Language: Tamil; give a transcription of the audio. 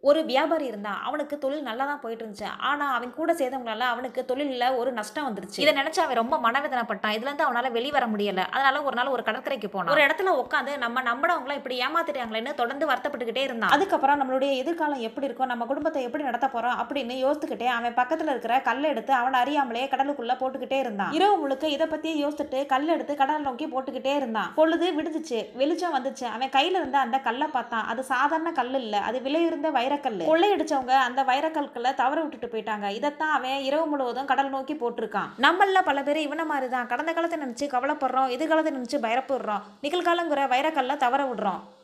ஒரு வியாபாரி இருந்தான் அவனுக்கு தொழில் நல்லா தான் போயிட்டு இருந்துச்சு ஆனா அவன் கூட சேர்ந்தவங்களால அவனுக்கு தொழிலில் ஒரு நஷ்டம் வந்துருச்சு இதை நினைச்சு அவன் ரொம்ப மனவேதனைப்பட்டான் இதுல இருந்து அவனால வெளிய வர முடியல அதனால ஒரு நாள் ஒரு கடற்கரைக்கு போனான் ஒரு இடத்துல உட்காந்து நம்ம நம்பினவங்கள இப்படி ஏமாத்திட்டாங்களேன்னு தொடர்ந்து வருத்தப்பட்டுக்கிட்டே இருந்தான் அதுக்கப்புறம் நம்மளுடைய எதிர்காலம் எப்படி இருக்கும் நம்ம குடும்பத்தை எப்படி நடத்த போறோம் அப்படின்னு யோசித்துக்கிட்டே அவன் பக்கத்துல இருக்கிற கல்லை எடுத்து அவனை அறியாமலே கடலுக்குள்ள போட்டுக்கிட்டே இருந்தான் இரவு முழுக்க இதை பத்தியே யோசிச்சுட்டு கல் எடுத்து கடலை நோக்கி போட்டுக்கிட்டே இருந்தான் பொழுது விடுதுச்சு வெளிச்சம் வந்துச்சு அவன் கையில இருந்த அந்த கல்லை பார்த்தான் அது சாதாரண கல் இல்ல அது விலையுறந்த வைரக்கல் கொள்ளையடிச்சவங்க அந்த வைரக்கற்களை தவற விட்டுட்டு போயிட்டாங்க இதைத்தான் அவன் இரவு முழுவதும் கடல் நோக்கி போட்டிருக்கான் நம்மள பல பேர் இவன மாதிரி தான் கடந்த காலத்தை நினைச்சு கவலைப்படுறோம் எதிர்காலத்தை நினைச்சு பயப்படுறோம் நிகழ்காலங்கிற வைரக்கல்ல தவற விடுறோம்